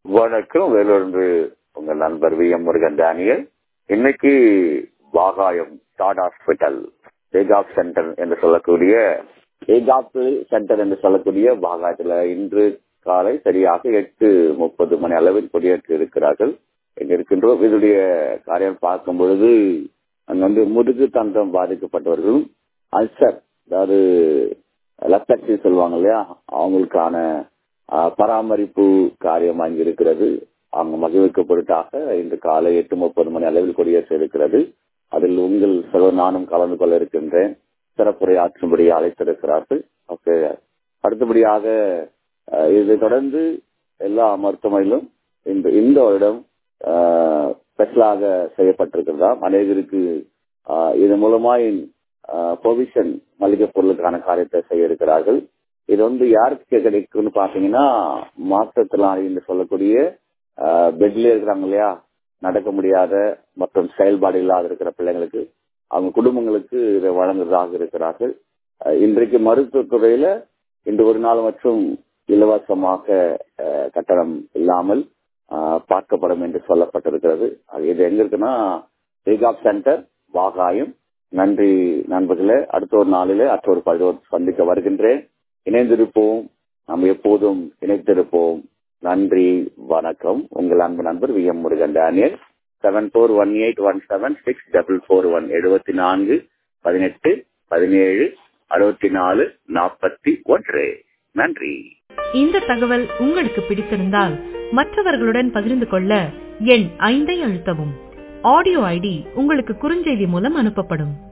வணக்கம் வேலூர்ந்து உங்க நண்பர் வி எம் முருகன் டேனியல் இன்னைக்கு வாகாயம் ஸ்டார்ட் ஹாஸ்பிட்டல் ஏகாப் சென்டர் என்று சொல்லக்கூடிய ஏகாப் சென்டர் என்று சொல்லக்கூடிய வாகாயத்துல இன்று காலை சரியாக எட்டு முப்பது மணி அளவில் கொடியேற்றி இருக்கிறார்கள் இங்க இருக்கின்றோம் இதனுடைய காரியம் பார்க்கும் பொழுது அங்க வந்து முதுகு தந்தம் பாதிக்கப்பட்டவர்களும் அல்சர் அதாவது லத்தக்சி சொல்லுவாங்க இல்லையா அவங்களுக்கான பராமரிப்பு காரியம் அங்கு இருக்கிறது அவங்க மகிழ்விக்க பொருட்டாக இன்று காலை எட்டு முப்பது மணி அளவில் கொடியேற்ற இருக்கிறது அதில் உங்கள் செலவு நானும் கலந்து கொள்ள இருக்கின்றேன் சிறப்புரை ஆற்றும்படி அழைத்திருக்கிறார்கள் ஓகே அடுத்தபடியாக இதை தொடர்ந்து எல்லா மருத்துவமனையிலும் இந்த இந்த வருடம் ஸ்பெஷலாக செய்யப்பட்டிருக்கிறதா அநேகருக்கு இது மூலமாய் பொவிஷன் மளிகை பொருளுக்கான காரியத்தை செய்ய இருக்கிறார்கள் இது வந்து யாருக்கு கிடைக்கும்னு பாத்தீங்கன்னா மாற்றத்தினால என்று சொல்லக்கூடிய பெட்ல இருக்கிறாங்க இல்லையா நடக்க முடியாத மற்றும் செயல்பாடு இல்லாத இருக்கிற பிள்ளைங்களுக்கு அவங்க குடும்பங்களுக்கு இதை வழங்குறதாக இருக்கிறார்கள் இன்றைக்கு மருத்துவத்துறையில இந்த ஒரு நாள் மற்றும் இலவசமாக கட்டணம் இல்லாமல் பார்க்கப்படும் என்று சொல்லப்பட்டிருக்கிறது இது எங்க இருக்குன்னா ரீகாப் சென்டர் வாகாயம் நன்றி நண்பர்களே அடுத்த ஒரு நாளிலே அடுத்த ஒரு பதிவு சந்திக்க வருகின்றேன் இணைந்திருப்போம் நாம் எப்போதும் இணைத்திருப்போம் நன்றி வணக்கம் உங்கள் அன்பு நண்பர் V M Murugan Daniel seven four one eight one seven six double four one எழுபத்தி நான்கு பதினெட்டு பதினேழு அறுபத்தி நாலு நாற்பத்தி ஒன்று நன்றி இந்த தகவல் உங்களுக்கு பிடித்திருந்தால் மற்றவர்களுடன் பகிர்ந்து கொள்ள எண் ஐந்தை அழுத்தவும் ஆடியோ ஐடி உங்களுக்கு குறுஞ்செய்தி மூலம் அனுப்பப்படும்